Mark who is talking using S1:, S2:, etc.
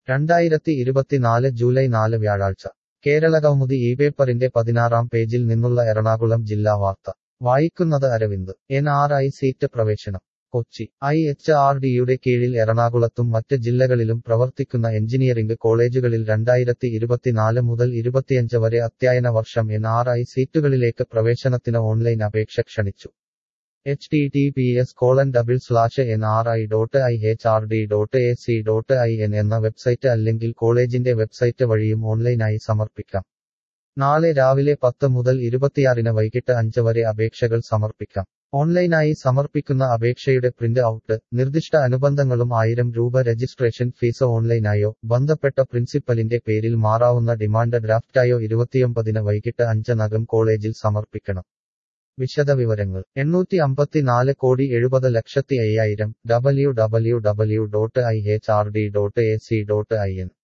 S1: രണ്ടായിരത്തി ഇരുപത്തിനാല് ജൂലൈ നാല് വ്യാഴാഴ്ച കേരളകൗമുദി ഈ പേപ്പറിന്റെ പതിനാറാം പേജിൽ നിന്നുള്ള എറണാകുളം ജില്ലാ വാർത്ത വായിക്കുന്നത് Aravind N R I seat പ്രവേശനം കൊച്ചി ഐ എച്ച് ആർ ഡിയുടെ കീഴിൽ എറണാകുളത്തും മറ്റ് ജില്ലകളിലും പ്രവർത്തിക്കുന്ന എഞ്ചിനീയറിംഗ് കോളേജുകളിൽ രണ്ടായിരത്തി ഇരുപത്തിനാല് മുതൽ ഇരുപത്തിയഞ്ച് വരെ അധ്യയന വർഷം എൻ ആർ ഐ സീറ്റുകളിലേക്ക് പ്രവേശനത്തിന് ഓൺലൈൻ അപേക്ഷ ക്ഷണിച്ചു H T T P S colon double slash N R I dot I H R D dot A C dot I N എന്ന വെബ്സൈറ്റ് അല്ലെങ്കിൽ കോളേജിന്റെ വെബ്സൈറ്റ് വഴിയും ഓൺലൈനായി സമർപ്പിക്കാം നാളെ രാവിലെ പത്ത് മുതൽ ഇരുപത്തിയാറിന് വൈകിട്ട് അഞ്ച് വരെ അപേക്ഷകൾ സമർപ്പിക്കാം ഓൺലൈനായി സമർപ്പിക്കുന്ന അപേക്ഷയുടെ പ്രിന്റ് ഔട്ട് നിർദ്ദിഷ്ട അനുബന്ധങ്ങളും ആയിരം രൂപ രജിസ്ട്രേഷൻ ഫീസ് ഓൺലൈനായോ ബന്ധപ്പെട്ട പ്രിൻസിപ്പലിന്റെ പേരിൽ മാറാവുന്ന ഡിമാൻഡ് ഡ്രാഫ്റ്റായോ ഇരുപത്തിയൊമ്പതിന് വൈകിട്ട് അഞ്ചിനകം കോളേജിൽ സമർപ്പിക്കണം വിശദവിവരങ്ങൾ എണ്ണൂറ്റി അമ്പത്തിനാല് കോടി എഴുപത് ലക്ഷത്തി അയ്യായിരം W W W dot I H R D dot A C dot I N